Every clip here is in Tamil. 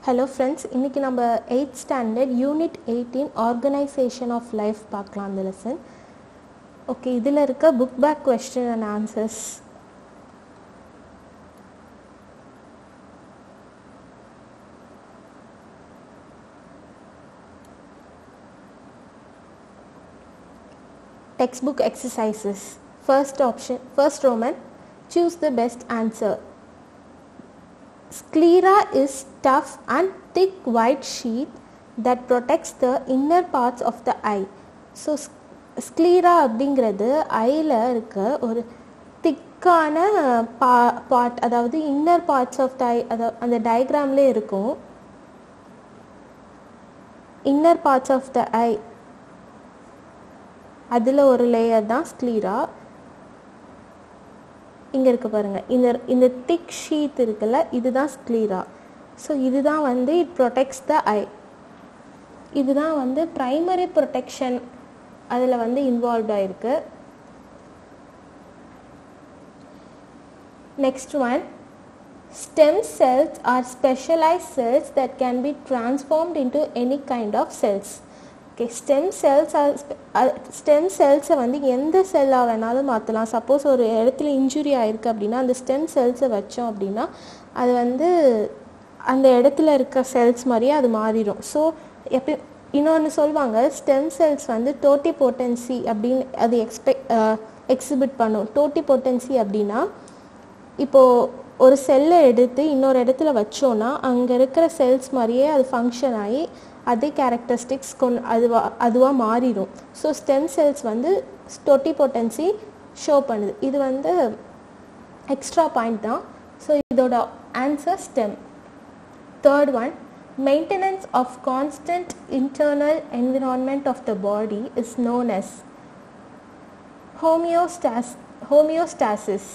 ஹலோ ஃப்ரெண்ட்ஸ் இன்றைக்கி நம்ம eighth standard unit eighteen organisation of life பார்க்கலாம் அந்த லெசன் ஓகே இதில் இருக்க book back question and answers textbook exercises first option first roman choose the best answer sclera is tough and thick white sheet that protects the inner parts of the eye so sclera அப்படிங்கிறது ஐயில் இருக்க ஒரு திக்கான பா பார்ட் அதாவது inner parts of the eye அதாவது அந்த டயக்ராம்லேயே இருக்கும் inner parts of the eye அதில் ஒரு லேயர் தான் ஸ்க்ளீரா இங்கே இருக்க பாருங்கள் இந்த இந்த திக் ஷீட் இருக்குல்ல இதுதான் ஸ்க்ளீரா ஸோ இதுதான் வந்து இட் ப்ரொடெக்ட்ஸ் த ஐ இதுதான் வந்து ப்ரைமரி ப்ரொடெக்ஷன் அதில் வந்து இன்வால்வ் ஆயிருக்கு next one stem cells are specialised cells that can be transformed into any kind of cells okay stem cells stem செல்ஸை வந்து எந்த செல்லாக வேணாலும் மாற்றலாம் சப்போஸ் ஒரு இடத்துல இன்ஜுரி ஆயிருக்கு அப்படின்னா அந்த ஸ்டெம் செல்ஸை வச்சோம் அப்படின்னா அது வந்து அந்த இடத்துல இருக்க செல்ஸ் மாதிரியே அது மாறிடும் ஸோ எப்போ இன்னொன்று சொல்லுவாங்க ஸ்டெம் செல்ஸ் வந்து டோட்டி போட்டன்சி அப்படின்னு அது எக்ஸ்பெக்ட் எக்ஸிபிட் பண்ணும் டோட்டி போட்டன்சி அப்படின்னா இப்போது ஒரு செல்லை எடுத்து இன்னொரு இடத்துல வச்சோன்னா அங்கே இருக்கிற செல்ஸ் மாதிரியே அது ஃபங்க்ஷன் ஆகி அதே கேரக்டரிஸ்டிக்ஸ் கொண் அதுவாக அதுவாக மாறிடும் ஸோ ஸ்டெம் செல்ஸ் வந்து டொட்டி பொட்டன்சி ஷோ பண்ணுது இது வந்து எக்ஸ்ட்ரா பாயிண்ட் தான் ஸோ இதோட answer stem third one maintenance of constant internal environment of the body is known as homeostasis homeostasis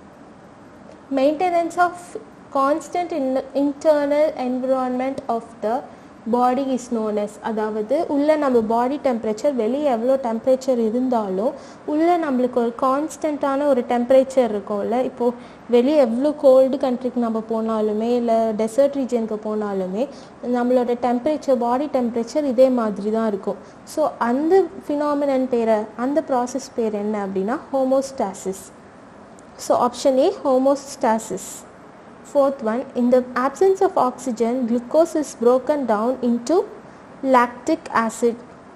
maintenance of constant in, internal environment of the body is known as அதாவது உள்ளே நம்ம பாடி டெம்பரேச்சர் வெளியே எவ்வளோ டெம்பரேச்சர் இருந்தாலும் உள்ளே நம்மளுக்கு ஒரு கான்ஸ்டண்ட்டான ஒரு டெம்பரேச்சர் இருக்கும்ல இப்போது வெளியே எவ்வளோ கோல்டு கண்ட்ரிக்கு நம்ம போனாலுமே இல்லை டெசர்ட் ரீஜனுக்கு போனாலுமே நம்மளோட டெம்பரேச்சர் பாடி டெம்பரேச்சர் இதே மாதிரி தான் இருக்கும் ஸோ அந்த ஃபினாமினன் பேரை அந்த ப்ராசஸ் பேர் என்ன அப்படின்னா homeostasis So option A homeostasis. Fourth one in the absence of oxygen glucose is broken down into lactic acid.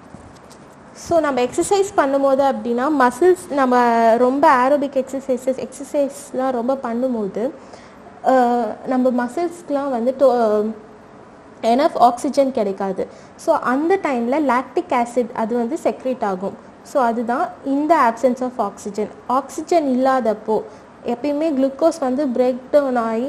So நம்ம எக்ஸசைஸ் பண்ணும்போது அப்படின்னா மசில்ஸ் நம்ம ரொம்ப ஆரோபிக் எக்ஸசைசஸ் எக்ஸசைஸ்லாம் ரொம்ப பண்ணும்போது நம்ம மசில்ஸ்க்கெலாம் வந்து டோ எனஃப் ஆக்சிஜன் கிடைக்காது ஸோ அந்த டைமில் லாக்டிக் ஆசிட் அது வந்து செக்ரேட் ஆகும் ஸோ அதுதான் இந்த ஆப்சன்ஸ் ஆஃப் ஆக்சிஜன் ஆக்சிஜன் இல்லாதப்போ எப்பயுமே குளுக்கோஸ் வந்து பிரேக் டவுன் ஆகி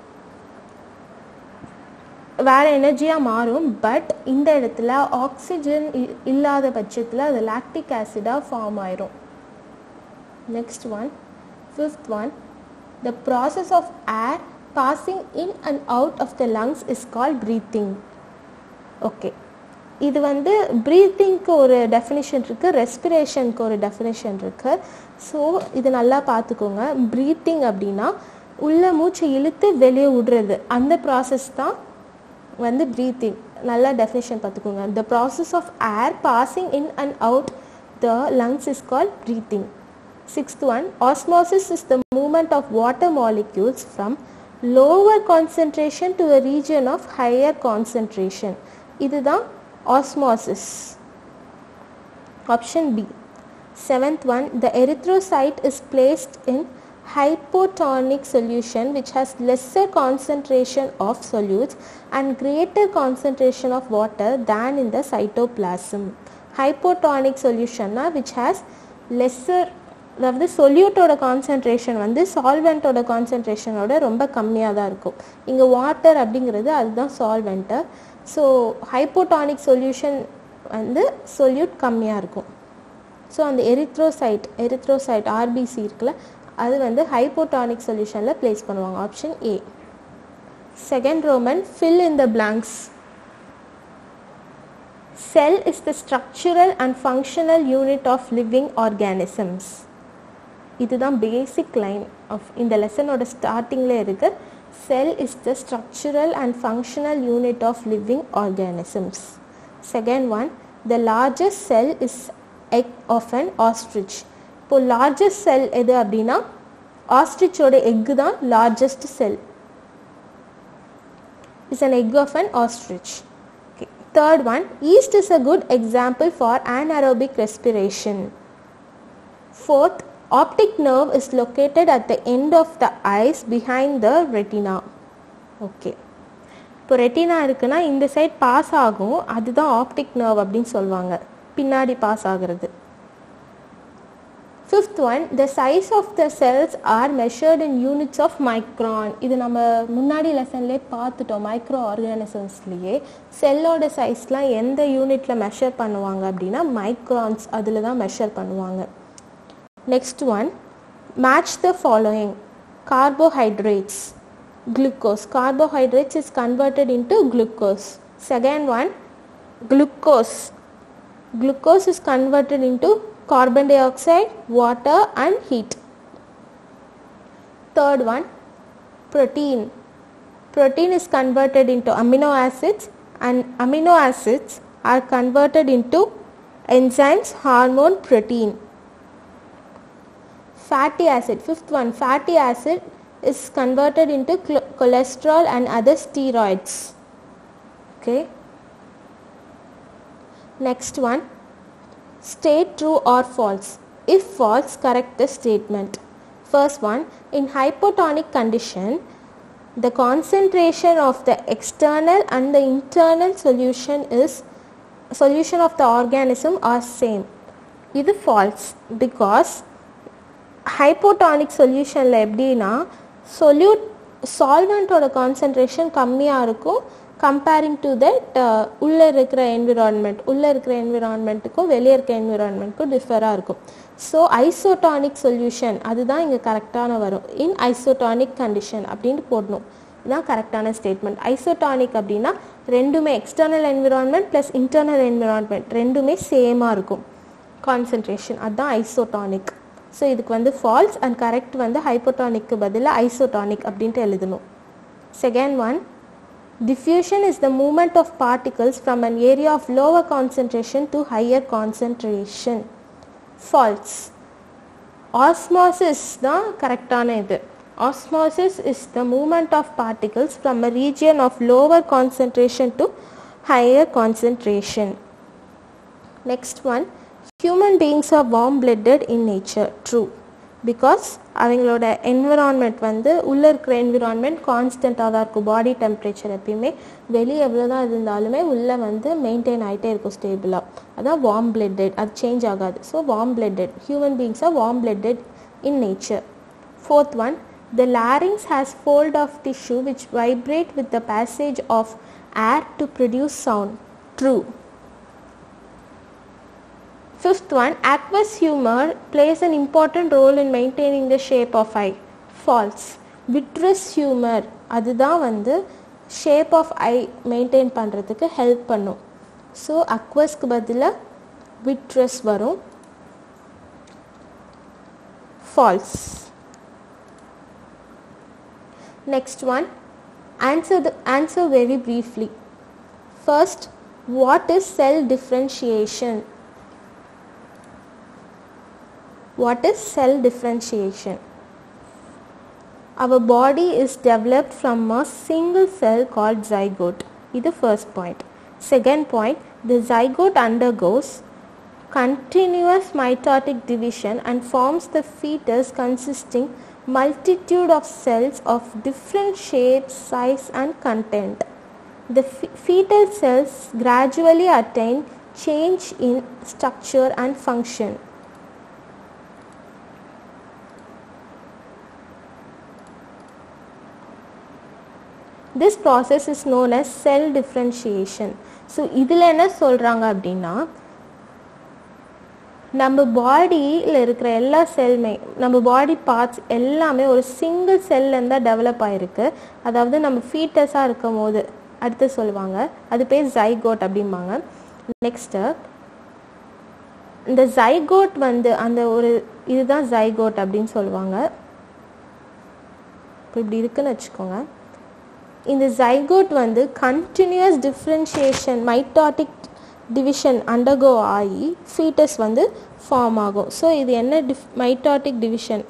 வேறு எனர்ஜியாக மாறும் பட் இந்த இடத்துல ஆக்சிஜன் இல்லாத பட்சத்தில் அது லாக்டிக் ஆசிடாக ஃபார்ம் ஆயிரும் next one fifth one the process of air passing in and out of the lungs is call breathing okay இது வந்து ப்ரீத்திங்க்கு ஒரு டெஃபினேஷன் இருக்குது ரெஸ்பிரேஷனுக்கு ஒரு டெஃபினேஷன் இருக்குது ஸோ இது நல்லா பார்த்துக்கோங்க ப்ரீத்திங் அப்படின்னா உள்ள மூச்சை இழுத்து வெளியே விடுறது அந்த ப்ராசஸ் தான் வந்து ப்ரீத்திங் நல்லா டெஃபினேஷன் பார்த்துக்கோங்க the process of air passing in and out the lungs is call breathing sixth one osmosis is the movement of water molecules from lower concentration to a region of higher concentration இதுதான் osmosis. Option B. Seventh one, the erythrocyte is placed in hypotonic solution which has lesser concentration of solutes and greater concentration of water than in the cytoplasm. Hypotonic solution which has lesser அதாவது சொல்யூட்டோட கான்சன்ட்ரேஷன் வந்து சால்வெண்ட்டோட கான்சன்ட்ரேஷனோட ரொம்ப கம்மியாக தான் இருக்கும் இங்கே வாட்டர் அப்படிங்கிறது அதுதான் சால்வெண்ட்டு ஸோ ஹைப்போட்டானிக் சொல்யூஷன் வந்து சொல்யூட் கம்மியாக இருக்கும் ஸோ அந்த எரித்ரோசைட் எரித்ரோசைட் ஆர்பிசி இருக்குல்ல அது வந்து ஹைப்போட்டானிக் சொல்யூஷனில் ப்ளேஸ் பண்ணுவாங்க option A second Roman fill in the blanks cell is the structural and functional unit of living organisms இதுதான் பேசிக் லைன் ஆஃப் இந்த லெசனோட ஸ்டார்டிங்கில் இருக்குது cell is the structural and functional unit of living organisms. Second one, the largest cell is egg of an ostrich. இப்போ largest cell எது அப்படின்னா ஆஸ்ட்ரிச்சோட எக்கு தான் largest cell. is an egg of an ostrich. Okay. Third one, yeast is a good example for anaerobic respiration. Fourth, optic nerve is located at the end of the eyes behind the retina. Okay. இப்போ ரெட்டினா இருக்குன்னா இந்த சைட் பாஸ் ஆகும் அதுதான் ஆப்டிக் நர்வ் அப்படின்னு சொல்லுவாங்க பின்னாடி பாஸ் ஆகிறது fifth one the size of the cells are measured in units of micron இது நம்ம முன்னாடி லெசன்லேயே பார்த்துட்டோம் மைக்ரோ ஆர்கானிசம்ஸ்லேயே செல்லோட சைஸ்லாம் எந்த யூனிட்டில் மெஷர் பண்ணுவாங்க அப்படின்னா மைக்ரான்ஸ் அதில் தான் மெஷர் பண்ணுவாங்க next one match the following carbohydrates glucose carbohydrates is converted into glucose second one glucose glucose is converted into carbon dioxide water and heat third one protein protein is converted into amino acids and amino acids are converted into enzymes hormone protein fatty acid fifth one fatty acid is converted into cl- cholesterol and other steroids okay next one state true or false if false correct the statement first one in hypotonic condition the concentration of the external and the internal solution is solution of the organism are same இது false because ஹைப்போடானிக் சொல்யூஷனில் எப்படின்னா சொல்யூட் சால்வெண்ட்டோட கான்சன்ட்ரேஷன் கம்மியாக இருக்கும் கம்பேரிங் டு தட் உள்ளே இருக்கிற என்விரான்மெண்ட் உள்ளே இருக்கிற என்விரான்மெண்ட்டுக்கும் வெளியே இருக்க என்விரான்மெண்ட்டுக்கும் டிஃபராக இருக்கும் ஸோ ஐசோடானிக் சொல்யூஷன் அதுதான் இங்கே கரெக்டான வரும் இன் ஐசோடானிக் கண்டிஷன் அப்படின்னு போடணும் இதுதான் கரெக்டான ஸ்டேட்மெண்ட் ஐசோடானிக் அப்படின்னா ரெண்டுமே external environment plus internal environment ரெண்டுமே சேமாக இருக்கும் கான்சன்ட்ரேஷன் அதுதான் ஐசோடானிக் ஸோ இதுக்கு வந்து ஃபால்ஸ் அண்ட் கரெக்ட் வந்து ஹைப்போட்டானிக்கு பதிலாக ஐசோட்டானிக் அப்படின்ட்டு எழுதணும் second one diffusion is the movement of particles from an area of lower concentration to higher concentration false osmosis தான் கரெக்டான இது osmosis is the movement of particles from a region of lower concentration to higher concentration next one human beings are warm blooded in nature true because அவங்களோட என்விரான்மெண்ட் வந்து உள்ளே இருக்கிற என்விரான்மெண்ட் கான்ஸ்டண்ட்டாக தான் இருக்கும் பாடி டெம்பரேச்சர் எப்பயுமே வெளியே எவ்வளோ தான் இருந்தாலுமே உள்ளே வந்து மெயின்டைன் ஆகிட்டே இருக்கும் ஸ்டேபிளாக அதான் வார்ம் பிளட்டட் அது சேஞ்ச் ஆகாது so warm blooded human beings are warm blooded in nature fourth one the larynx has fold of tissue which vibrate with the passage of air to produce sound true Fifth one, aqueous humor plays an important role in maintaining the shape of eye. False. Vitreous humor அதுதான் வந்து ஷேப் ஆஃப் ஐ மெயின்டைன் பண்ணுறதுக்கு ஹெல்ப் பண்ணும் ஸோ அக்வஸ்க்கு பதிலாக விட்ரஸ் வரும் false next one answer the answer very briefly first what is cell differentiation What is cell differentiation? Our body is developed from a single cell called zygote. This is first point. Second point, the zygote undergoes continuous mitotic division and forms the fetus consisting multitude of cells of different shapes, size and content. The fe- fetal cells gradually attain change in structure and function. This process is known as cell differentiation so இதில் என்ன சொல்கிறாங்க அப்படின்னா நம்ம பாடியில் இருக்கிற எல்லா செல்மே நம்ம பாடி பார்ட்ஸ் எல்லாமே ஒரு சிங்கிள் செல்லேருந்து தான் டெவலப் ஆகிருக்கு அதாவது நம்ம ஃபீட்டஸாக இருக்கும் போது அடுத்து சொல்லுவாங்க அது பேர் ஜைகோட் அப்படிம்பாங்க நெக்ஸ்ட்டு இந்த ஜைகோட் வந்து அந்த ஒரு இதுதான் ஜைகோட் அப்படின்னு சொல்லுவாங்க இப்போ இப்படி இருக்குன்னு வச்சுக்கோங்க இந்த ஜைகோட் வந்து continuous differentiation mitotic division undergo ஆகி ஃபீட்டஸ் வந்து ஃபார்ம் ஆகும் ஸோ இது என்ன டிஃப் mitotic division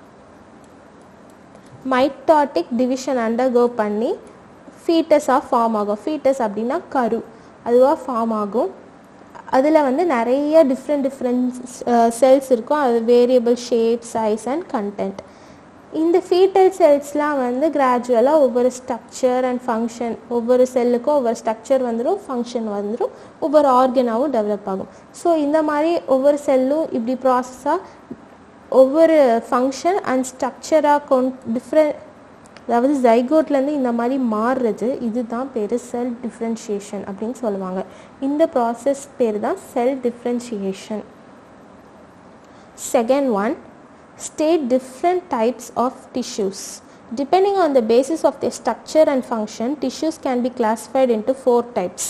mitotic division undergo பண்ணி ஃபீட்டஸாக ஃபார்ம் ஆகும் ஃபீட்டஸ் அப்படின்னா கரு அதுவாக ஃபார்ம் ஆகும் அதில் வந்து நிறைய டிஃப்ரெண்ட் டிஃப்ரெண்ட் செல்ஸ் இருக்கும் அது variable shape size and content இந்த ஃபீட்டல் செல்ஸ்லாம் வந்து கிராஜுவலாக ஒவ்வொரு ஸ்ட்ரக்சர் அண்ட் ஃபங்க்ஷன் ஒவ்வொரு செல்லுக்கும் ஒவ்வொரு ஸ்ட்ரக்சர் வந்துடும் ஃபங்க்ஷன் வந்துடும் ஒவ்வொரு ஆர்கனாகவும் டெவலப் ஆகும் ஸோ இந்த மாதிரி ஒவ்வொரு செல்லும் இப்படி ப்ராசஸாக ஒவ்வொரு ஃபங்க்ஷன் அண்ட் ஸ்ட்ரக்சராக கொண் டிஃப்ரெண்ட் அதாவது ஜைகோட்லேருந்து இந்த மாதிரி மாறுறது இதுதான் பேர் செல் டிஃப்ரென்ஷியேஷன் அப்படின்னு சொல்லுவாங்க இந்த ப்ராசஸ் பேர் தான் cell differentiation second one state different types of tissues. Depending on the basis of their structure and function, tissues can be classified into four types.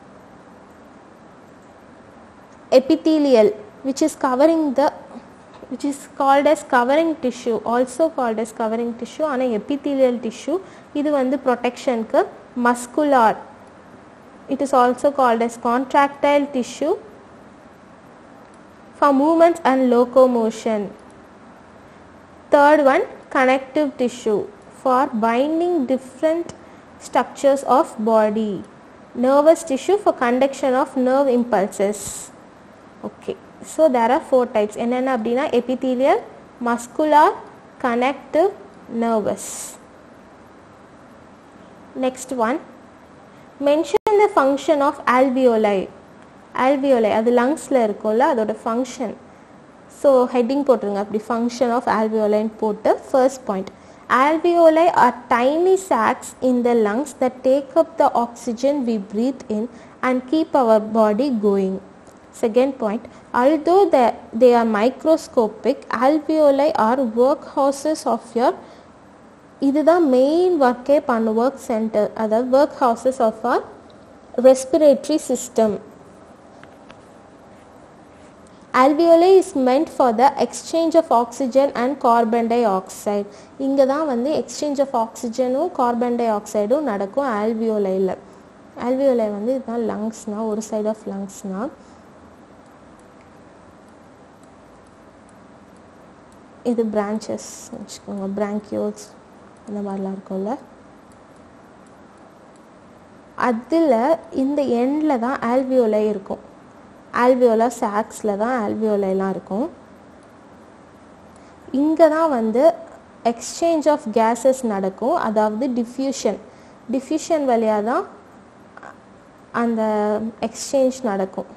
Epithelial, which is covering the which is called as covering tissue also called as covering tissue ஆனால் epithelial tissue இது வந்து protectionக்கு muscular it is also called as contractile tissue for movements and locomotion third one connective tissue for binding different structures of body nervous tissue for conduction of nerve impulses okay so there are four types என்னென்ன அப்படின்னா epithelial muscular connective nervous next one mention the function of alveoli alveoli அது லங்ஸில் இருக்கும்ல அதோட ஃபங்க்ஷன் ஸோ ஹெட்டிங் போட்டுருங்க அப்படி ஃபங்க்ஷன் ஆஃப் ஆல்வியோலைன்னு போட்டு first point alveoli are tiny sacs in the lungs that take up the oxygen we breathe in and keep our body going. Second point, although they, they are microscopic, alveoli are workhouses of your இதுதான் மெயின் ஒர்க்கே பண்ண ஒர்க் சென்டர் அதாவது work houses of our respiratory system alveoli is meant for the exchange of oxygen and carbon dioxide இங்கே தான் வந்து எக்ஸ்சேஞ்ச் ஆஃப் ஆக்சிஜனும் கார்பன் டை ஆக்சைடும் நடக்கும் ஆல்வியோலையில் ஆல்வியோலை வந்து இதுதான் லங்ஸ்னா ஒரு சைட் ஆஃப் லங்ஸ்னா இது பிரான்ச்சஸ் வச்சுக்கோங்க பிராங்கியோல்ஸ் அந்த மாதிரிலாம் இருக்கும்ல அதில் இந்த எண்டில் தான் ஆல்வியோலை இருக்கும் ஆல்வியோலா சாக்ஸில் தான் ஆல்வியோலைலாம் இருக்கும் இங்கே தான் வந்து எக்ஸ்சேஞ்ச் ஆஃப் கேஸஸ் நடக்கும் அதாவது டிஃப்யூஷன் டிஃப்யூஷன் வழியாக தான் அந்த எக்ஸ்சேஞ்ச் நடக்கும்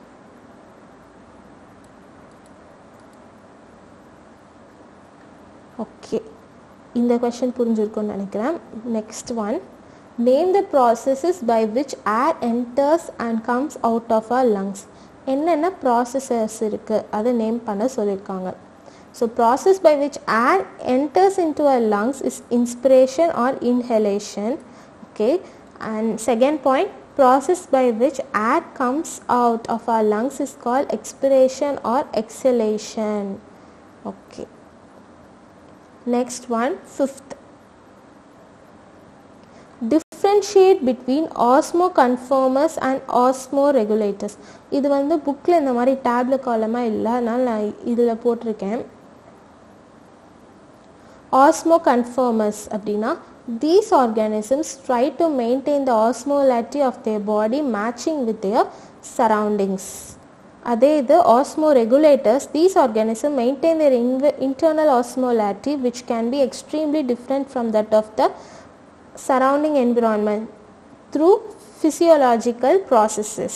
ஓகே இந்த கொஷின் புரிஞ்சிருக்கும்னு நினைக்கிறேன் next one name the processes by which air enters and comes out of our lungs என்னென்ன ப்ராசஸஸ் இருக்குது அதை நேம் பண்ண சொல்லியிருக்காங்க so process by which air enters into a lungs is inspiration or inhalation okay and second point process by which air comes out of our lungs is called expiration or exhalation okay next one fifth differentiate between osmoconformers and osmoregulators இது வந்து புக்கில் இந்த மாதிரி டேப்ல காலமாக இல்லை அதனால் நான் இதில் போட்டிருக்கேன் osmoconformers அப்படின்னா these organisms try to maintain the osmolality of their body matching with their surroundings அதே இது osmoregulators these organisms maintain their inv- internal osmolality which can be extremely different from that of the surrounding environment through physiological processes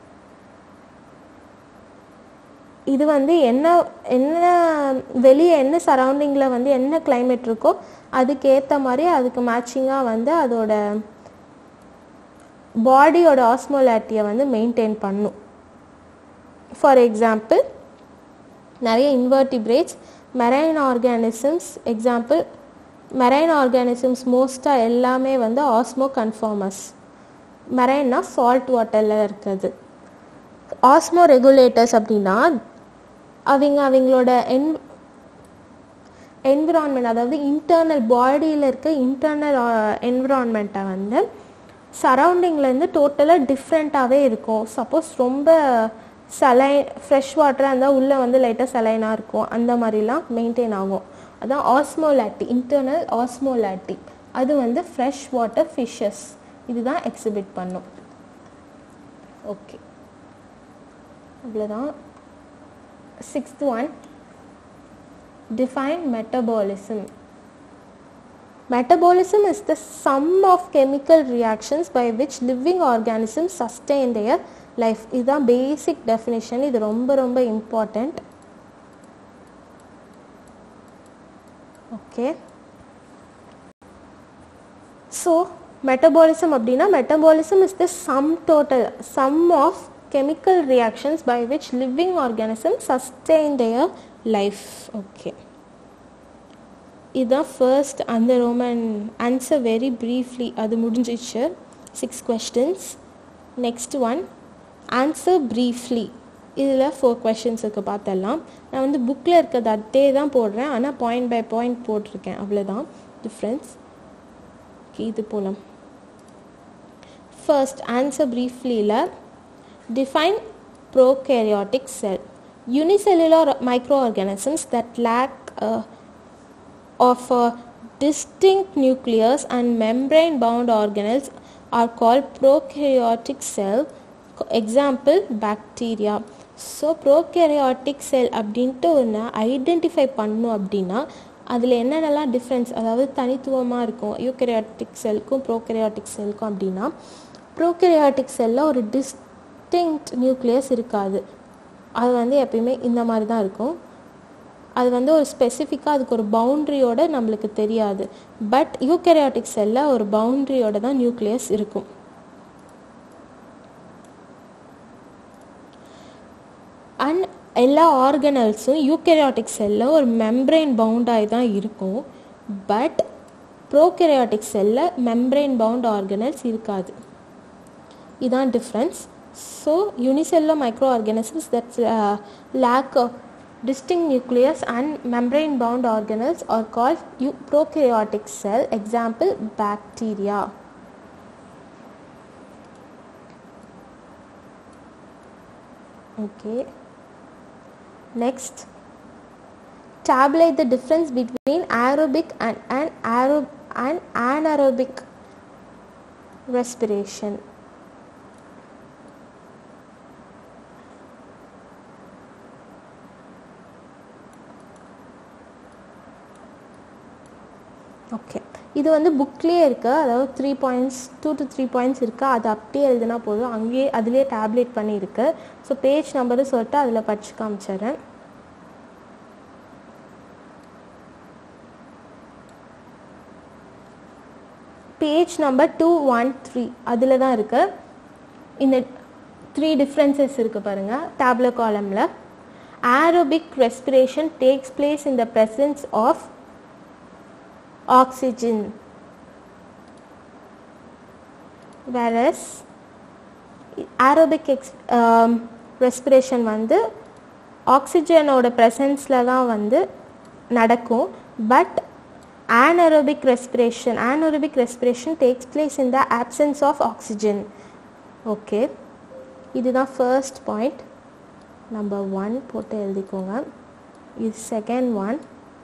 இது வந்து என்ன என்ன வெளியே என்ன சரௌண்டிங்கில் வந்து என்ன climate இருக்கோ அதுக்கேற்ற மாதிரி அதுக்கு மேட்சிங்காக வந்து அதோட பாடியோட ஆஸ்மோலாட்டியை வந்து மெயின்டைன் பண்ணும் ஃபார் எக்ஸாம்பிள் நிறைய invertebrates marine organisms example marine organisms மோஸ்ட்டாக எல்லாமே வந்து ஆஸ்மோ கன்ஃபார்மஸ் மெரைன்னா சால்ட் வாட்டரில் இருக்குது ஆஸ்மோ ரெகுலேட்டர்ஸ் அப்படின்னா அவங்க அவங்களோட என் என்விரான்மெண்ட் அதாவது இன்டர்னல் பாடியில் இருக்க இன்டர்னல் என்விரான்மெண்ட்டை வந்து சரௌண்டிங்லேருந்து டோட்டலாக டிஃப்ரெண்ட்டாகவே இருக்கும் சப்போஸ் ரொம்ப சலை ஃப்ரெஷ் வாட்டராக இருந்தால் உள்ளே வந்து லைட்டாக சலைனாக இருக்கும் அந்த மாதிரிலாம் மெயின்டைன் ஆகும் அதான் ஆஸ்மோலாட்டி இன்டர்னல் ஆஸ்மோலாட்டி அது வந்து ஃப்ரெஷ் வாட்டர் ஃபிஷ்ஷஸ் இதுதான் எக்ஸிபிட் பண்ணும் ஓகே அவ்வளோதான் sixth one define metabolism metabolism is the sum of chemical reactions by which living organisms sustain their life இதுதான் basic definition இது ரொம்ப ரொம்ப important okay so metabolism அப்படின்னா metabolism is the sum total sum of chemical reactions by which living organisms sustain their life okay இதுதான் ஃபர்ஸ்ட் அந்த ரோமன் ஆன்சர் வெரி ப்ரீஃப்லி அது முடிஞ்சிச்சு six questions next one answer briefly இதில் ஃபோர் கொஷின்ஸ் இருக்குது பார்த்தலாம் நான் வந்து புக்கில் இருக்கிறது அதே தான் போடுறேன் ஆனால் பாயிண்ட் பை பாயிண்ட் போட்டிருக்கேன் அவ்வளோதான் டிஃப்ரென்ஸ் ஓகே இது போகலாம் ஃபர்ஸ்ட் ஆன்சர் ப்ரீஃப்லியில் define prokaryotic cell unicellular microorganisms that lack uh, of a distinct nucleus and membrane bound organelles are called prokaryotic cell example bacteria so prokaryotic cell அப்படின்ட்டு ஒன்று ஐடென்டிஃபை பண்ணும் அப்படின்னா அதில் என்னென்னலாம் டிஃப்ரென்ஸ் அதாவது தனித்துவமாக இருக்கும் யூகரியாட்டிக் செல்க்கும் ப்ரோகரியாட்டிக் செல்க்கும் அப்படின்னா ப்ரோகரியாட்டிக் செல்லில் ஒரு டிஸ்டிங்க்ட் நியூக்ளியஸ் இருக்காது அது வந்து எப்பயுமே இந்த மாதிரி தான் இருக்கும் அது வந்து ஒரு ஸ்பெசிஃபிக்காக அதுக்கு ஒரு பவுண்ட்ரியோட நம்மளுக்கு தெரியாது பட் யூகரியாட்டிக் செல்லில் ஒரு பவுண்ட்ரியோட தான் நியூக்ளியஸ் இருக்கும் அண்ட் எல்லா ஆர்கனல்ஸும் யூகரியாட்டிக் செல்லில் ஒரு மெம்ப்ரெயின் பவுண்டாகி தான் இருக்கும் பட் ப்ரோகரியாட்டிக் செல்லில் மெம்ப்ரெயின் பவுண்ட் ஆர்கனல்ஸ் இருக்காது இதான் difference So, unicellular microorganisms that uh, lack a distinct nucleus and membrane bound organelles are called eu- prokaryotic cell. Example, bacteria. Okay. Next, tabulate the difference between aerobic and, and, aerob- and anaerobic respiration. Okay இது வந்து புக்லேயே இருக்குது அதாவது three points two to three points இருக்குது அது அப்படியே எழுதினா போதும் அங்கேயே அதுலேயே டேப்லெட் பண்ணியிருக்கு ஸோ பேஜ் நம்பரும் சொல்லிட்டு அதில் படிச்சு காமிச்சிடுறேன் page number two one three அதில் தான் இருக்குது இந்த த்ரீ டிஃப்ரென்சஸ் இருக்குது பாருங்கள் டேப்லெட் காலமில் aerobic respiration takes place in the presence of oxygen whereas aerobic ex, um, respiration வந்து ஆக்சிஜனோட ப்ரெசன்ஸில் தான் வந்து நடக்கும் but anaerobic respiration anaerobic respiration takes place in the absence of oxygen okay இதுதான் ஃபர்ஸ்ட் பாயிண்ட் நம்பர் ஒன் போட்டு எழுதிக்கோங்க இது second one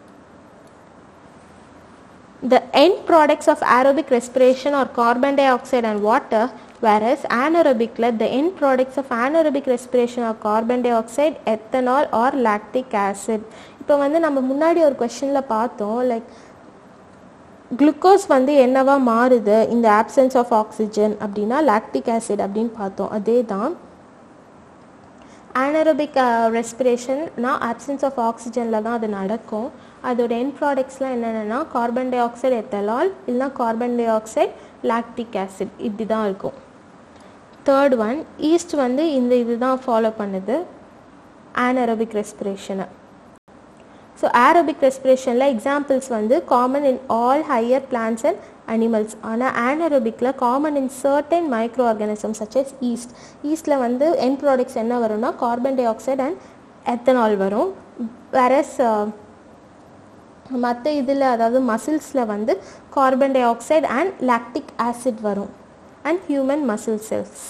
The end products of aerobic respiration are carbon dioxide and water, whereas anaerobic, the end products of anaerobic respiration are carbon dioxide, ethanol or lactic acid. இப்போ வந்து நம்ம முன்னாடி ஒரு கொஷனில் பார்த்தோம் லைக் குளுக்கோஸ் வந்து என்னவா மாறுது இந்த ஆப்சன்ஸ் ஆஃப் ஆக்சிஜன் அப்படின்னா லாக்டிக் ஆசிட் அப்படின்னு பார்த்தோம் அதே தான் anaerobic ரெஸ்பிரேஷன்னா ஆப்சன்ஸ் ஆஃப் ஆக்சிஜனில் தான் அது நடக்கும் அதோட என் ப்ராடக்ட்ஸ்லாம் என்னென்னா கார்பன் டை ஆக்சைடு எத்தலால் இல்லைனா carbon dioxide lactic acid இப்படி தான் இருக்கும் தேர்ட் ஒன் ஈஸ்ட் வந்து இந்த இது தான் ஃபாலோ பண்ணுது anaerobic ரெஸ்பிரேஷனை ஸோ ஏரோபிக் ரெஸ்பிரேஷனில் எக்ஸாம்பிள்ஸ் வந்து common in all higher plants and animals ஆனால் ஆனரோபிக்கில் common in certain microorganism such as yeast ஈஸ்டில் வந்து என் ப்ராடக்ட்ஸ் என்ன வரும்னா carbon dioxide and ethanol வரும் வேரஸ் மற்ற இதில் அதாவது மசில்ஸில் வந்து carbon dioxide and lactic acid வரும் and human muscle cells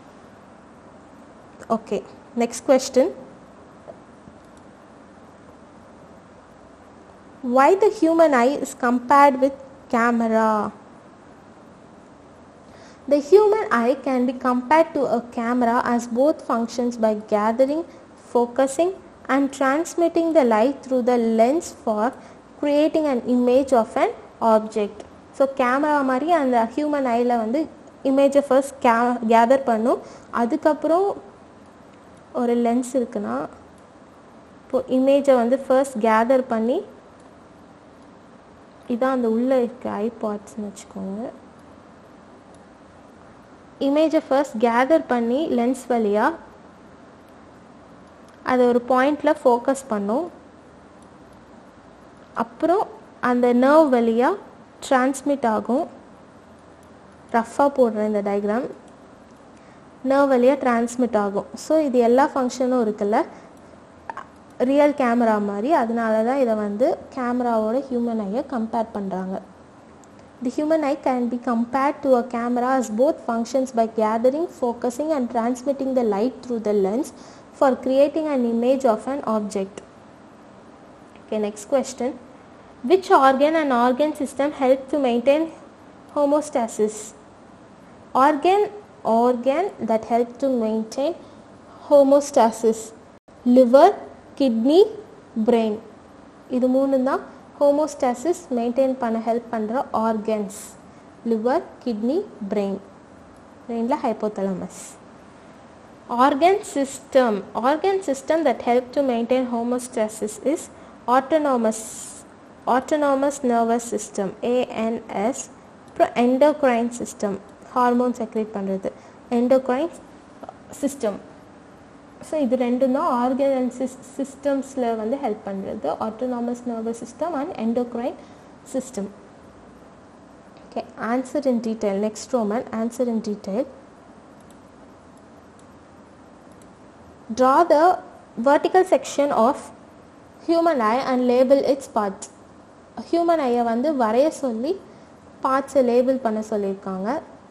okay next question why the human eye is compared with camera the human eye can be compared to a camera as both functions by gathering focusing and transmitting the light through the lens for creating an image of an object so camera மாதிரி அந்த ஹியூமன் ஐயில் வந்து இமேஜை ஃபர்ஸ்ட் கே கேதர் பண்ணும் அதுக்கப்புறம் ஒரு லென்ஸ் இருக்குன்னா இப்போ இமேஜை வந்து ஃபர்ஸ்ட் கேதர் பண்ணி இதான் அந்த உள்ளே இருக்க ஐபாட்ஸ்னு வச்சுக்கோங்க இமேஜை ஃபர்ஸ்ட் கேதர் பண்ணி லென்ஸ் வழியாக அதை ஒரு பாயிண்டில் ஃபோக்கஸ் பண்ணும் அப்புறம் அந்த நர்வ் வழியாக ட்ரான்ஸ்மிட் ஆகும் ரஃப்பாக போடுறேன் இந்த டயக்ராம் நர்வ் வழியாக ட்ரான்ஸ்மிட் ஆகும் ஸோ இது எல்லா ஃபங்க்ஷனும் இருக்குல்ல ரியல் கேமரா மாதிரி அதனால தான் இதை வந்து கேமராவோட ஹியூமன் ஐயை கம்பேர் பண்ணுறாங்க The human eye can be compared to a camera as both functions by gathering, focusing and transmitting the light through the lens for creating an image of an object. Okay, next question. Which organ and organ system help to maintain homeostasis? Organ organ that help to maintain homeostasis. Liver, kidney, brain. இது மூணு தான் ஹோமோஸ்டாசிஸ் மெயின்டைன் பண்ண ஹெல்ப் பண்ணுற ஆர்கன்ஸ் லிவர் கிட்னி பிரெயின் பிரெயினில் hypothalamus organ system organ system that help to maintain homeostasis is autonomous autonomous nervous system ANS அப்புறம் endocrine system ஹார்மோன் செக்ரேட் பண்ணுறது endocrine system ஸோ இது ரெண்டும் தான் ஆர்கன் அண்ட் சிஸ் சிஸ்டம்ஸில் வந்து ஹெல்ப் பண்ணுறது autonomous nervous system and endocrine system okay answer in detail next Roman answer in detail draw the vertical section of human eye and label its parts human ஐயை வந்து வரைய சொல்லி பார்ட்ஸை லேபிள் பண்ண சொல்லியிருக்காங்க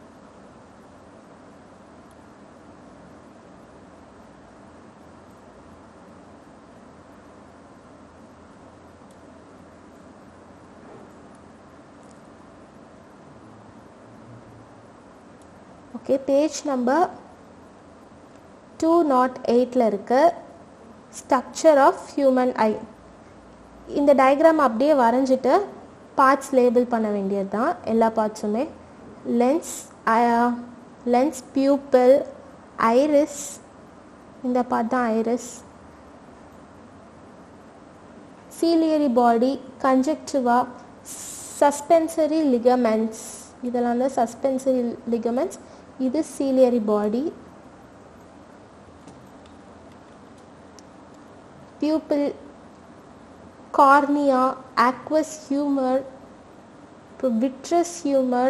okay page number two nought எயிட்டில் இருக்க ஸ்ட்ரக்சர் ஆஃப் ஹியூமன் ஐ இந்த டயக்ராம் அப்படியே வரைஞ்சிட்டு பார்ட்ஸ் லேபிள் பண்ண வேண்டியது தான் எல்லா பார்ட்ஸுமே லென்ஸ் லென்ஸ் பியூப்பிள் ஐரிஸ் இந்த பார்ட் தான் iris ciliary body conjunctiva suspensory ligaments இதெல்லாம் தான் சஸ்பென்சரி லிகமெண்ட்ஸ் இது ciliary body pupil cornea aqueous humor vitreous humor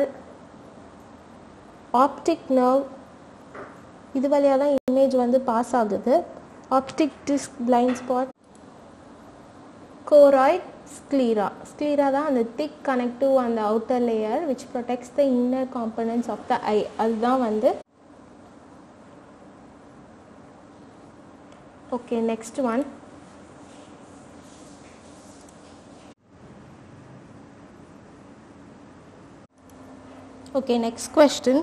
optic nerve இது வழியாக தான் இமேஜ் வந்து பாஸ் ஆகுது optic disc blind spot choroid sclera sclera தான் அந்த திக் கனெக்டிவ் அந்த outer layer which protects the inner components of the eye அதுதான் வந்து okay next one Okay, next question.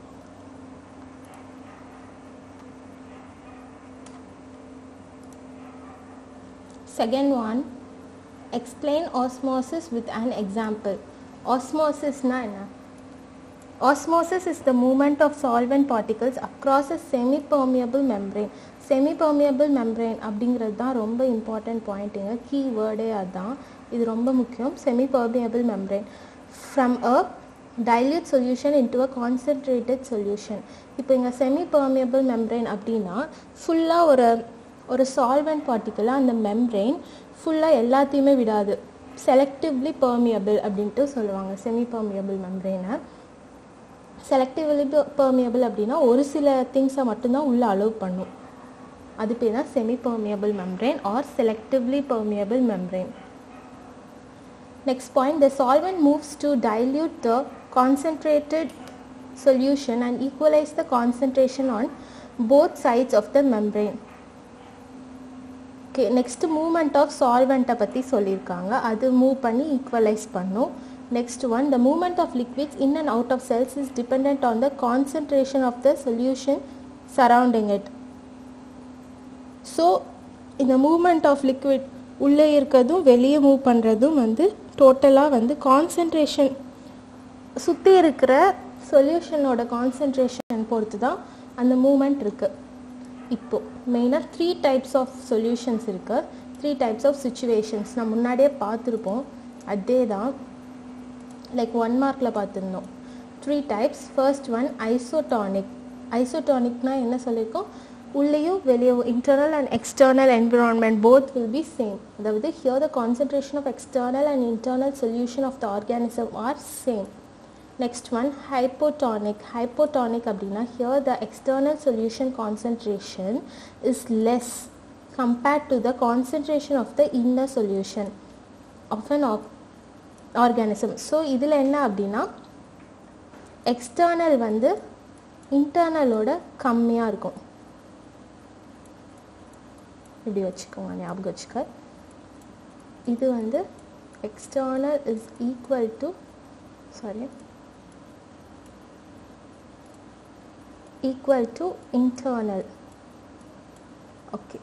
Second one, explain osmosis with an example. Osmosis na என்ன? Osmosis is the movement of solvent particles across a semi-permeable membrane. Semi-permeable membrane அப்படிங்கிறது தான் ரொம்ப இம்பார்ட்டன்ட் பாயிண்ட்டுங்க கீ வேர்டே அதுதான் இது ரொம்ப முக்கியம் semi-permeable membrane from a dilute solution into a concentrated solution இப்போ இங்கே செமி permeable membrane அப்படின்னா ஃபுல்லாக ஒரு ஒரு சால்வெண்ட் பார்ட்டிக்கலாக அந்த மெம்ப்ரெயின் ஃபுல்லாக எல்லாத்தையுமே விடாது செலக்டிவ்லி permeable அப்படின்ட்டு சொல்லுவாங்க semi permeable membrane selectively permeable அப்படின்னா ஒரு சில திங்ஸை மட்டும்தான் உள்ளே அலோவ் பண்ணும் அது பேர் தான் semi permeable membrane or selectively permeable membrane Next point, the solvent moves to dilute the concentrated solution and equalize the concentration on both sides of the membrane. Okay next movement of சால்வெண்ட்டை பற்றி சொல்லியிருக்காங்க அது மூவ் பண்ணி ஈக்குவலைஸ் பண்ணும் next one the movement of liquids in and out of cells is depend on the concentration of the solution surrounding it so இந்த மூமெண்ட் ஆஃப் லிக்விட் உள்ளே இருக்கிறதும் வெளியே மூவ் பண்ணுறதும் வந்து டோட்டலாக வந்து கான்சன்ட்ரேஷன் சுற்றி இருக்கிற சொல்யூஷனோட கான்சன்ட்ரேஷன் பொறுத்து தான் அந்த மூமெண்ட் இருக்குது இப்போ மெயினாக த்ரீ டைப்ஸ் ஆஃப் சொல்யூஷன்ஸ் இருக்குது த்ரீ டைப்ஸ் ஆஃப் சுச்சுவேஷன்ஸ் நான் முன்னாடியே பார்த்துருப்போம் அதே தான் லைக் ஒன் மார்க்கில் பார்த்துருந்தோம் three types first one isotonic ஐசோடானிக்னால் என்ன சொல்லியிருக்கோம் உள்ளேயும் வெளியே internal and external environment both will be same அதாவது here the concentration of external and internal solution of the organism are same next one hypotonic hypotonic அப்படின்னா here the external solution concentration is less compared to the concentration of the inner solution of an organism so இதில் என்ன அப்படின்னா எக்ஸ்டர்னல் வந்து இன்டர்னலோட கம்மியாக இருக்கும் இப்படி வச்சுக்கோங்க ஞாபகம் வச்சுக்க இது வந்து external is equal to sorry equal to internal okay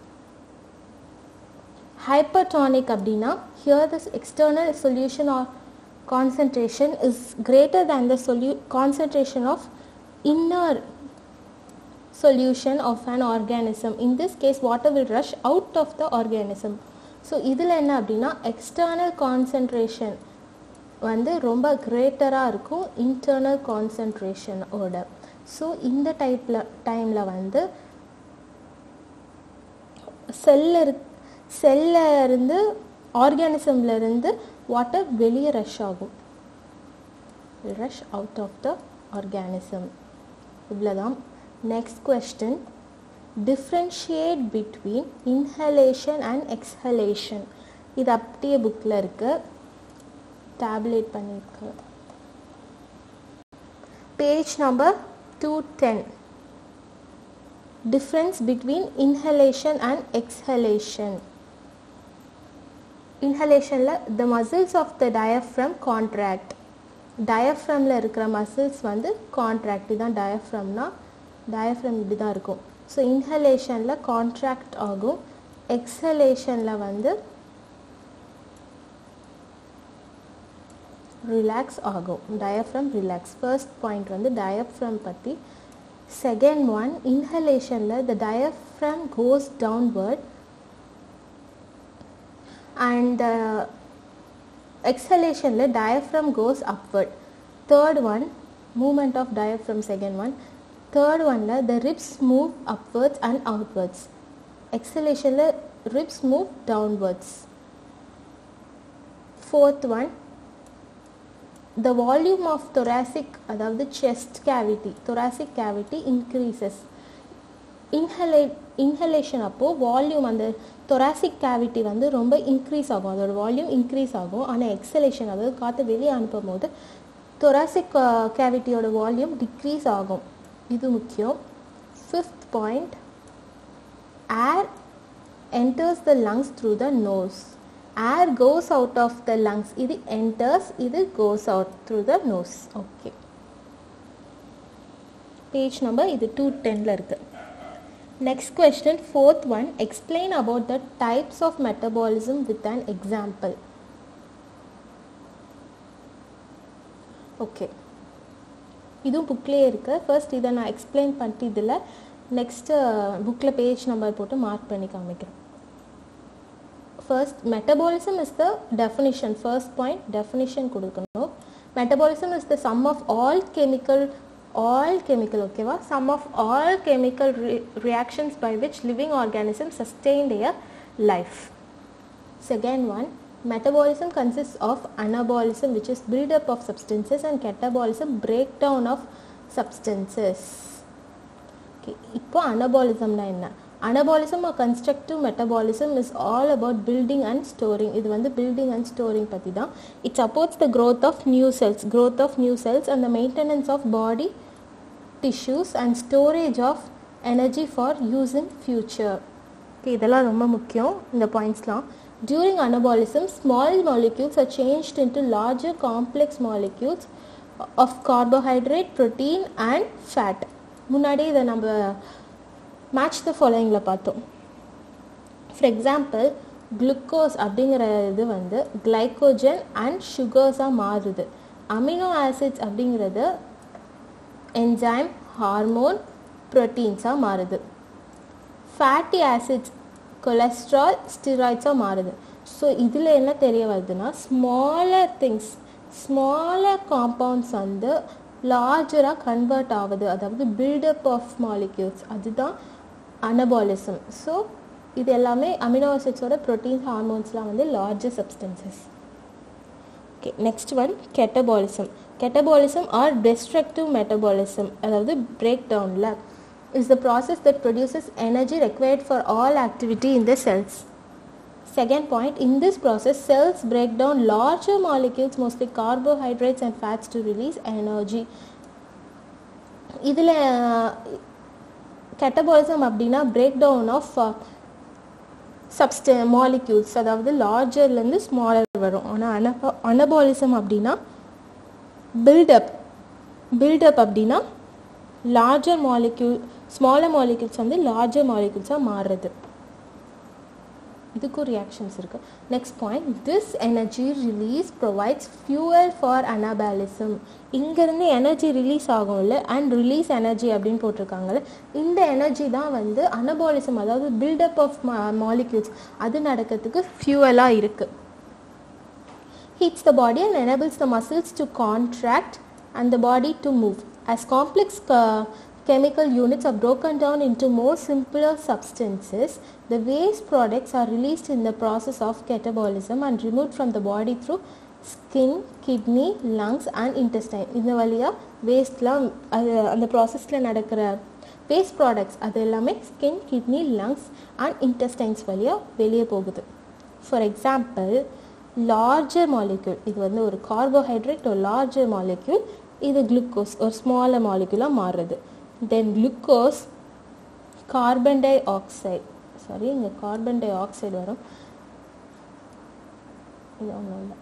hypertonic அப்படின்னா here the external solution or concentration is greater than the solu- concentration of inner solution of an organism in this case water will rush out of the organism so இதில் என்ன அப்படின்னா எக்ஸ்டர்னல் கான்சன்ட்ரேஷன் வந்து ரொம்ப கிரேட்டராக இருக்கும் இன்டர்னல் கான்சன்ட்ரேஷனோட ஸோ இந்த டைப்பில் டைமில் வந்து செல்ல இரு செல்ல இருந்து ஆர்கானிசம்ல இருந்து வாட்டர் வெளியே ரஷ் ஆகும் rush out of the organism இவ்வளோதான் next question differentiate between inhalation and exhalation இது அப்படியே புக்கில் இருக்குது டேப்லெட் பண்ணியிருக்கு page number 210 difference between inhalation and exhalation inhalationல the muscles of the diaphragm contract diaphragmல இருக்கிற muscles வந்து contract இதான் diaphragmனா diaphragm இப்படி தான் இருக்கும் ஸோ inhalationல contract ஆகும் exhalationல வந்து ரிலாக்ஸ் ஆகும் டயஃப்ரம் ரிலாக்ஸ் ஃபர்ஸ்ட் பாயிண்ட் வந்து டயஃப்ரம் பற்றி செகண்ட் ஒன் இன்ஹலேஷனில் the diaphragm goes downward and எக்ஸலேஷனில் diaphragm goes upward third one movement of diaphragm second one third ஒனில் the ribs move upwards and outwards எக்ஸலேஷனில் ribs move downwards fourth one the volume of thoracic அதாவது chest cavity thoracic cavity increases inhalate inhalation அப்போ வால்யூம் அந்த thoracic cavity வந்து ரொம்ப இன்க்ரீஸ் ஆகும் அதோட வால்யூம் இன்க்ரீஸ் ஆகும் ஆனால் எக்ஸலேஷன் அதாவது காற்று வெளியே அனுப்பும் போது thoracic கேவிட்டியோட வால்யூம் டிக்ரீஸ் ஆகும் இது முக்கியம் fifth point air enters the lungs through the nose air goes out of the lungs இது enters இது goes out through the nose okay page number இது 210ல இருக்கு next question fourth one explain about the types of metabolism with an example okay இதுவும் புக்லேயே இருக்கு ஃபர்ஸ்ட் இதை நான் எக்ஸ்பிளைன் பண்ணிட்டு இதில் நெக்ஸ்ட்டு புக்கில் பேஜ் நம்பர் போட்டு மார்க் பண்ணி காமிக்கிறேன் first metabolism is the definition first point definition கொடுக்கணும் metabolism is the sum of all chemical all chemical ஓகேவா sum of all chemical reactions by which living organism sustained a life second one metabolism consists of anabolism which is build up of substances and catabolism breakdown of substances okay இப்போ அனபாலிசம்னா என்ன anabolism or constructive metabolism is all about building and storing இது வந்து பில்டிங் அண்ட் ஸ்டோரிங் பற்றி தான் it supports the growth of new cells growth of new cells and the maintenance of body tissues and storage of energy for use in future okay இதெல்லாம் ரொம்ப முக்கியம் இந்த பாயிண்ட்ஸ்லாம் during anabolism small molecules are changed into larger complex molecules of carbohydrate protein and fat முன்னாடி இதை நம்ம மேட்ச் த ஃபாலோயிங்கில் பார்த்தோம் ஃபார் எக்ஸாம்பிள் குளுக்கோஸ் அப்படிங்கிற இது வந்து கிளைக்கோஜன் அண்ட் சுகர்ஸாக மாறுது அமினோ ஆசிட்ஸ் அப்படிங்கிறது என்சைம் ஹார்மோன் ப்ரோட்டீன்ஸாக மாறுது ஃபேட்டி ஆசிட்ஸ் கொலஸ்ட்ரால் ஸ்டிராய்ட்ஸாக மாறுது ஸோ இதில் என்ன தெரிய வருதுன்னா ஸ்மாலர் திங்ஸ் ஸ்மாலர் காம்பவுண்ட்ஸ் வந்து லார்ஜராக கன்வெர்ட் ஆகுது அதாவது பில்டப் ஆஃப் மாலிக்யூல்ஸ் அதுதான் அனபாலிசம் ஸோ இது எல்லாமே அமினோ ஆசிட்ஸோட ப்ரோட்டீன்ஸ் ஹார்மோன்ஸ்லாம் வந்து larger substances okay next one catabolism catabolism or destructive metabolism அதாவது பிரேக் டவுனில் is the process that produces energy required for all activity in the cells Second point, in this process, cells break down larger molecules, mostly carbohydrates and fats to release energy. இதில் கெட்டபாலிசம் அப்படின்னா பிரேக் டவுன் ஆஃப் சப்ஸ்ட மாலிக்யூல்ஸ் அதாவது லார்ஜர்லேருந்து ஸ்மாலர் வரும் ஆனால் அனபா அனபாலிசம் அப்படின்னா பில்டப் பில்டப் அப்படின்னா லார்ஜர் மாலிக்யூல் ஸ்மாலர் மாலிக்யூல்ஸ் வந்து லார்ஜர் மாலிக்யூல்ஸாக மாறுறது இதுக்கும் ரியாக்ஷன்ஸ் இருக்கு next point this energy release provides fuel for anabolism இங்கேருந்து எனர்ஜி ரிலீஸ் ஆகும்ல அண்ட் ரிலீஸ் எனர்ஜி அப்படின்னு போட்டிருக்காங்கல்ல இந்த எனர்ஜி தான் வந்து அனபாலிசம் அதாவது பில்டப் ஆஃப் மாலிக்யூல்ஸ் அது நடக்கிறதுக்கு ஃபியூவலாக இருக்குது heats the body and enables the muscles to contract and the body to move. As complex uh, chemical units are broken down into more simpler substances, the waste products are released in the process of catabolism and removed from the body through skin, kidney, lungs and intestine. இந்த வழியாக வேஸ்ட்லாம் அது அந்த ப்ராசஸில் நடக்கிற வேஸ்ட் ப்ராடக்ட்ஸ் அது எல்லாமே skin kidney lungs and intestines வழியாக வெளியே போகுது ஃபார் எக்ஸாம்பிள் லார்ஜர் மாலிக்யூல் இது வந்து ஒரு கார்போஹைட்ரேட் ஒரு லார்ஜர் மாலிக்யூல் இது குளுக்கோஸ் ஒரு ஸ்மாலர் மாலிக்யூலாக மாறுறது then glucose carbon dioxide sorry இங்கே கார்பன் டை ஆக்சைடு வரும் இது ஒன்றும் இல்லை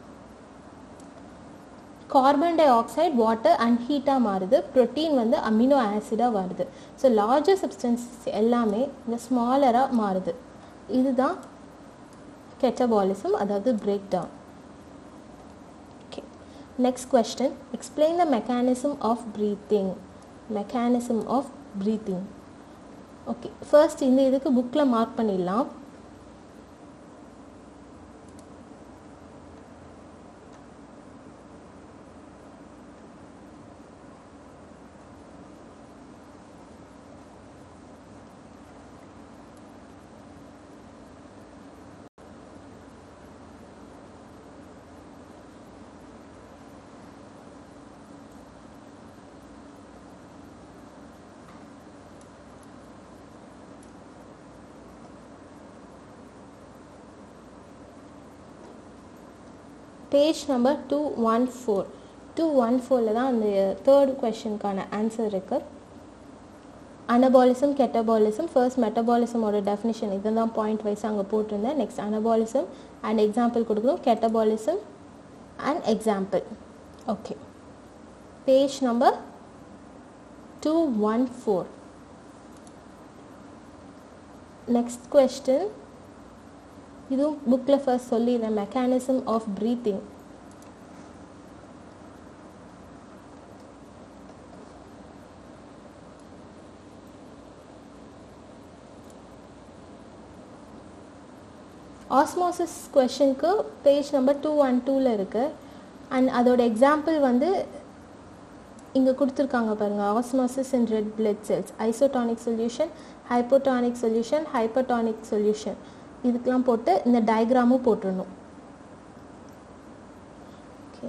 carbon dioxide water and ஹீட்டாக மாறுது ப்ரோட்டீன் வந்து அமினோ ஆசிடாக வருது ஸோ லார்ஜர் சப்ஸ்டன்சஸ் எல்லாமே இந்த ஸ்மாலராக மாறுது இதுதான் catabolism அதாவது break down okay next question explain the mechanism of breathing mechanism of breathing okay first இந்த இதுக்கு புக்கில் மார்க் பண்ணிடலாம் page number two one four two one ஃபோரில் தான் அந்த தேர்ட் கொஷனுக்கான ஆன்சர் இருக்குது அனபாலிசம் கெட்டபாலிசம் ஃபர்ஸ்ட் மெட்டபாலிசமோட டெஃபினிஷன் இதை தான் பாயிண்ட் வைஸ் அங்கே போட்டிருந்தேன் நெக்ஸ்ட் அனபாலிசம் அண்ட் எக்ஸாம்பிள் கொடுக்குறோம் catabolism and example okay page number two one four next question இதுவும் புக்கில் ஃபர்ஸ்ட் சொல்லிடுறேன் மெக்கானிசம் ஆஃப் ப்ரீத்திங் ஆஸ்மாசிஸ் கொஷனுக்கு பேஜ் நம்பர் டூ ஒன் டூவில் இருக்குது அண்ட் அதோட எக்ஸாம்பிள் வந்து இங்கே கொடுத்துருக்காங்க பாருங்கள் osmosis in red blood cells isotonic solution hypotonic solution hypertonic solution இதுக்கெலாம் போட்டு இந்த டயக்ராமும் போட்டுடணும் ஓகே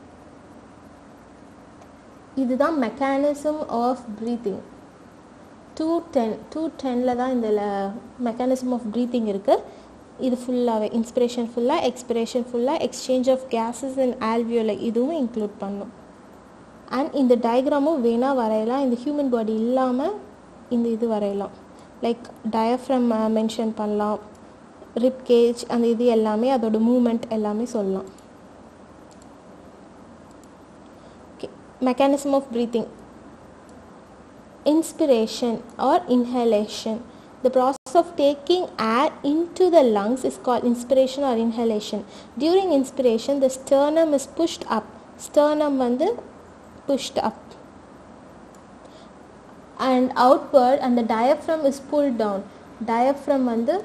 இதுதான் mechanism of breathing two ten two டெனில் தான் இந்த மெக்கானிசம் ஆஃப் ப்ரீத்திங் இருக்குது இது ஃபுல்லாகவே இன்ஸ்பிரேஷன் ஃபுல்லாக எக்ஸ்பிரேஷன் ஃபுல்லாக exchange of gases and alveoli இதுவும் இன்க்ளூட் பண்ணும் அண்ட் இந்த டயக்ராமும் வேணால் வரையலாம் இந்த ஹியூமன் பாடி இல்லாமல் இந்த இது வரையலாம் லைக் டயஃப்ரம் மென்ஷன் பண்ணலாம் ரிப் கேஜ் அந்த இது எல்லாமே அதோட மூமெண்ட் எல்லாமே சொல்லலாம் okay mechanism of breathing inspiration or inhalation. The process of taking air into the lungs is called inspiration or inhalation. During inspiration, the sternum is pushed up. Sternum வந்து pushed up and outward and the diaphragm is pulled down. Diaphragm வந்து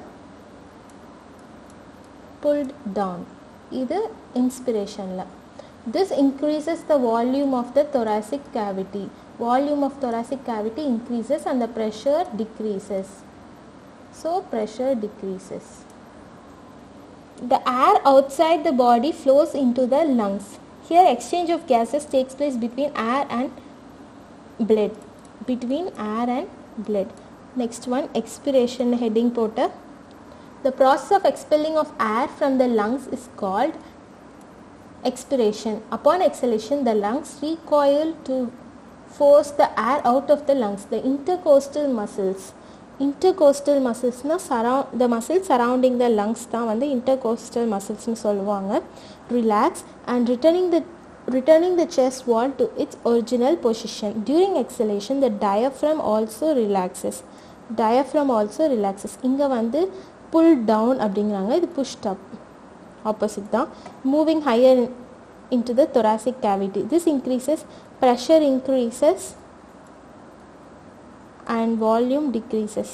pulled down. இது inspirationல. This increases the volume of the thoracic cavity. Volume of thoracic cavity increases and the pressure decreases. So pressure decreases. The air outside the body flows into the lungs. Here exchange of gases takes place between air and blood. Between air and blood. Next one expiration heading போட்டு The process of expelling of air from the lungs is called expiration. Upon exhalation, the lungs recoil to force the air out of the lungs. The intercostal muscles. intercostal musclesனா surround the muscles surrounding the lungs தான் வந்து intercostal musclesனு சொல்லுவாங்க relax and returning the returning the chest wall to its original position during exhalation the diaphragm also relaxes diaphragm also relaxes இங்கே வந்து pull down அப்படிங்கிறாங்க இது pushed up opposite தான் moving higher into the thoracic cavity this increases pressure increases and volume decreases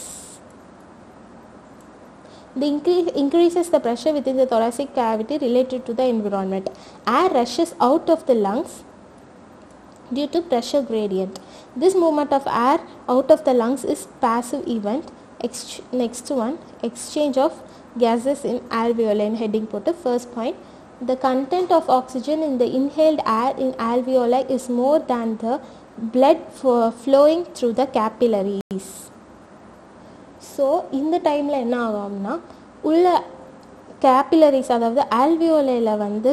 the increase increases the pressure within the thoracic cavity related to the environment air rushes out of the lungs due to pressure gradient this movement of air out of the lungs is passive event Ex- next one exchange of gases in alveoli and heading போட்டு first point the content of oxygen in the inhaled air in alveoli is more than the blood for flowing through the capillaries so இந்த டைமில் என்ன ஆகும்னா உள்ள கேபிலரிஸ் அதாவது ஆல்வியோலையில் வந்து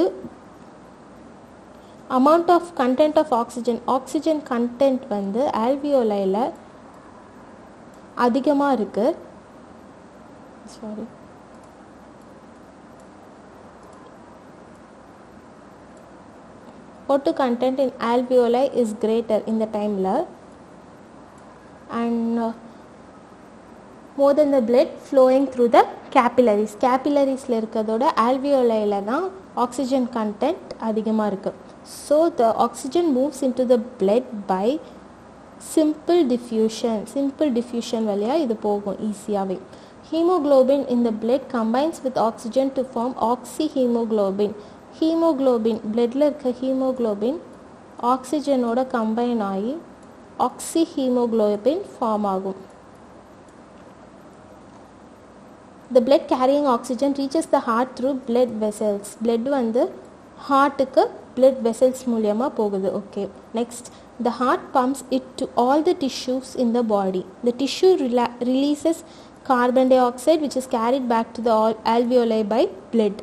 amount of content of oxygen oxygen content வந்து ஆல்வியோலையில் அதிகமாக இருக்குது sorry O2 content in alveoli is greater in the timeல and uh, more than the blood flowing through the capillaries capillaries இருக்கிறதோட alveoli தான் ஆக்சிஜன் கண்டென்ட் அதிகமாக இருக்குது so the oxygen moves in to the blood by simple diffusion simple diffusion வழியாக இது போகும் ஈஸியாகவே haemoglobin in the blood combines with oxygen to form oxyhemoglobin haemoglobin பிளட்டில் இருக்க ஹீமோக்ளோபின் ஆக்சிஜனோட கம்பைன் ஆகி ஆக்சிஹீமோக்ளோபின் ஃபார்ம் ஆகும் the blood carrying oxygen reaches the heart through blood vessels blood வந்து ஹார்ட்டுக்கு blood vessels மூலியமாக போகுது okay next the heart pumps it to all the tissues in the body the tissue rela- releases carbon dioxide which is carried back to the al- alveoli by blood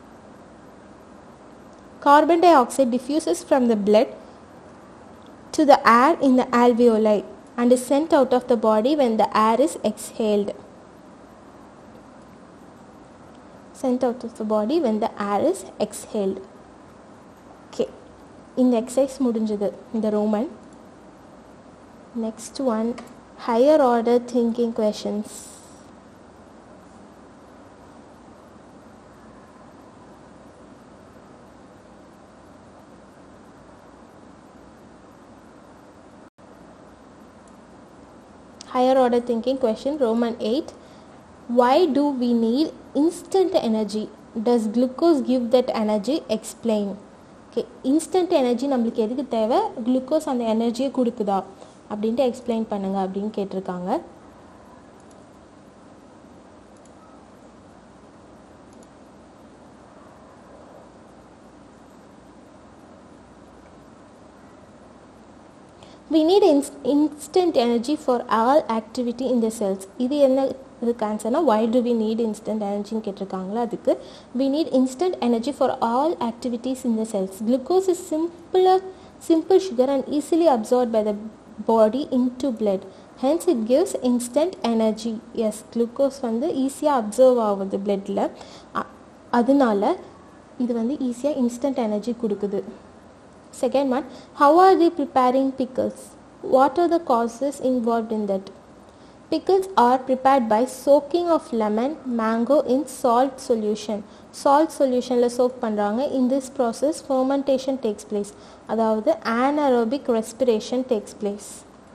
carbon dioxide diffuses from the blood to the air in the alveoli and is sent out of the body when the air is exhaled sent out of the body when the air is exhaled okay இந்த எக்ஸசைஸ் முடிஞ்சது இந்த Roman next one higher order thinking questions higher order thinking question roman 8 why do we need instant energy does glucose give that energy explain okay instant energy நம்மளுக்கு எதுக்கு தேவை குளுக்கோஸ் அந்த எனர்ஜியை கொடுக்குதா அப்படின்ட்டு எக்ஸ்பிளைன் பண்ணுங்க அப்படின்னு கேட்டிருக்காங்க we need inst- instant energy for all activity in the cells இது என்ன இதுக்கு ஆன்சர்னா why do we need instant energy கேட்டிருக்காங்களா அதுக்கு we need instant energy for all activities in the cells glucose is simpler simple sugar and easily absorbed by the body into blood hence it gives instant energy yes glucose வந்து ஈஸியாக அப்சர்வ் ஆகுது bloodல அ- அதனால இது வந்து ஈஸியாக இன்ஸ்டன்ட் எனர்ஜி கொடுக்குது Second one, how are they preparing pickles? What are the causes involved in that? Pickles are prepared by soaking of lemon, mango in salt solution. Salt solutionல soak பண்ணுறாங்க in this process fermentation takes place அதாவது anaerobic respiration takes place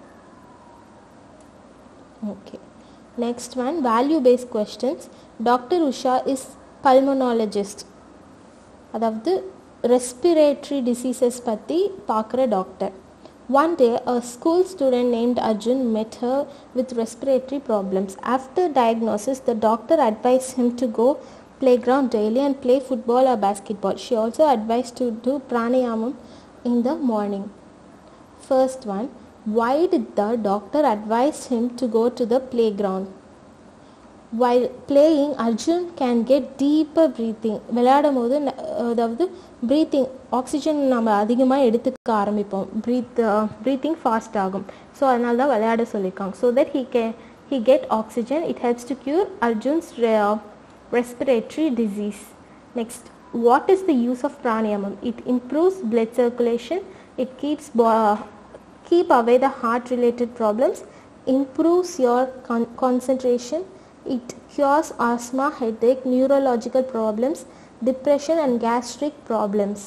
okay next one value based questions Dr. Usha is pulmonologist அதாவது ரெஸ்பிரேட்டரி டிசீசஸ் பற்றி பார்க்குற doctor one day a school student named Arjun met her with respiratory problems after diagnosis the doctor advised him to go playground daily and play football or basketball she also advised to do pranayamam in the morning first one why did the doctor advise him to go to the playground while playing arjun can get deeper breathing விளையாடும் போது ந- அதாவது breathing ஆக்சிஜன் நம்ம அதிகமாக எடுத்துக்க ஆரம்பிப்போம் ப்ரீத் ப்ரீத்திங் ஃபாஸ்ட் ஆகும் ஸோ அதனால தான் விளையாட சொல்லியிருக்காங்க ஸோ தட் ஹீ கே he get oxygen it helps to cure Arjun's respiratory disease next what is the use of pranayamam it improves blood circulation it keeps bo- keep away the heart related problems improves your con- concentration it cures asthma headache neurological problems depression and gastric problems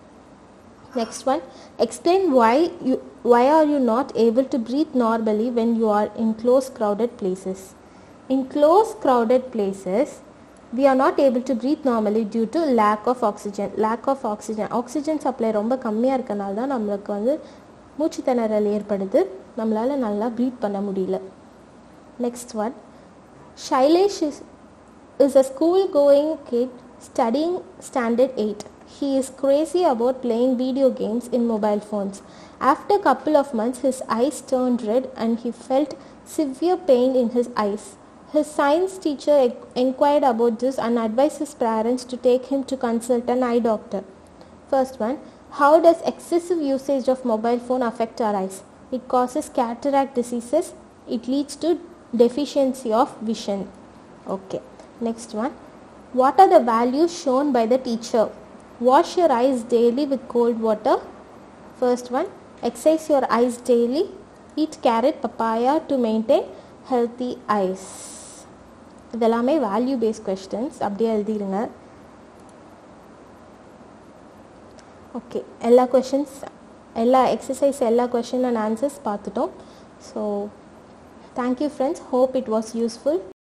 next one explain why you why are you not able to breathe normally when you are in close crowded places in close crowded places we are not able to breathe normally due to lack of oxygen lack of oxygen oxygen supply ரொம்ப கம்மியாக இருக்கனால தான் நம்மளுக்கு வந்து மூச்சு திணறல் ஏற்படுது நம்மளால நல்லா ப்ரீத் பண்ண முடியல next one Shailesh is, is a school going kid studying standard 8 he is crazy about playing video games in mobile phones after a couple of months his eyes turned red and he felt severe pain in his eyes his science teacher en- inquired about this and advised his parents to take him to consult an eye doctor First one, how does excessive usage of mobile phone affect our eyes? It causes cataract diseases. It leads to deficiency of vision. Okay. Next one, what are the values shown by the teacher? Wash your eyes daily with cold water. First one, exercise your eyes daily. Eat carrot, papaya to maintain healthy eyes. இதெல்லாமே வேல்யூ பேஸ்ட் கொஸ்டின்ஸ் அப்படியே எழுதிடுங்க ஓகே எல்லா கொஷின்ஸ் எல்லா எக்ஸசைஸ் எல்லா கொஷின் அண்ட் ஆன்சர்ஸ் பார்த்துட்டோம் so thank you friends hope it was useful